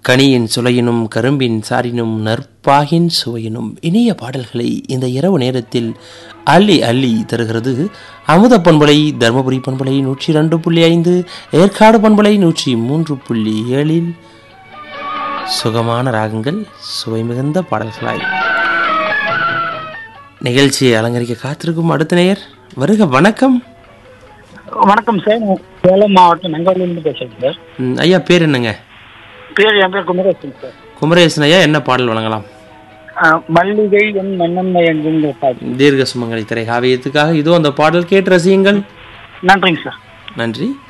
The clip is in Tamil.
கனியின் சுளையினும் கரும்பின் சாரினும் நற்பாகின் சுவையினும் இனிய பாடல்களை இந்த இரவு நேரத்தில் அள்ளி அள்ளி தருகிறது அமுத பண்பலை தருமபுரி பண்பலை நூற்றி ரெண்டு புள்ளி ஐந்து ஏற்காடு பண்பலை நூற்றி மூன்று புள்ளி ஏழில் சுகமான ராகங்கள் சுவை மிகுந்த பாடல்களாய் நிகழ்ச்சியை அலங்கரிக்க காத்திருக்கும் அடுத்த நேயர் வருக வணக்கம் வணக்கம் சார் நான் சேலம் மாவட்டம் நங்கவலிருந்து பேசுறேன் சார் ம், ஐயா பேர் என்னங்க பேர் என் பேர் குமரேசன் சார் குமரேசன் ஐயா என்ன பாடல் வழங்கலாம் ஆஹ் மல்லிகை என் மன்னன் எங்குங்கிற பாட்டு தீர்க்க சுமங்கலி திரை காவியத்துக்காக இதோ அந்த பாடல் கேட்டு ரசியுங்கள் நன்றிங்க சார் நன்றி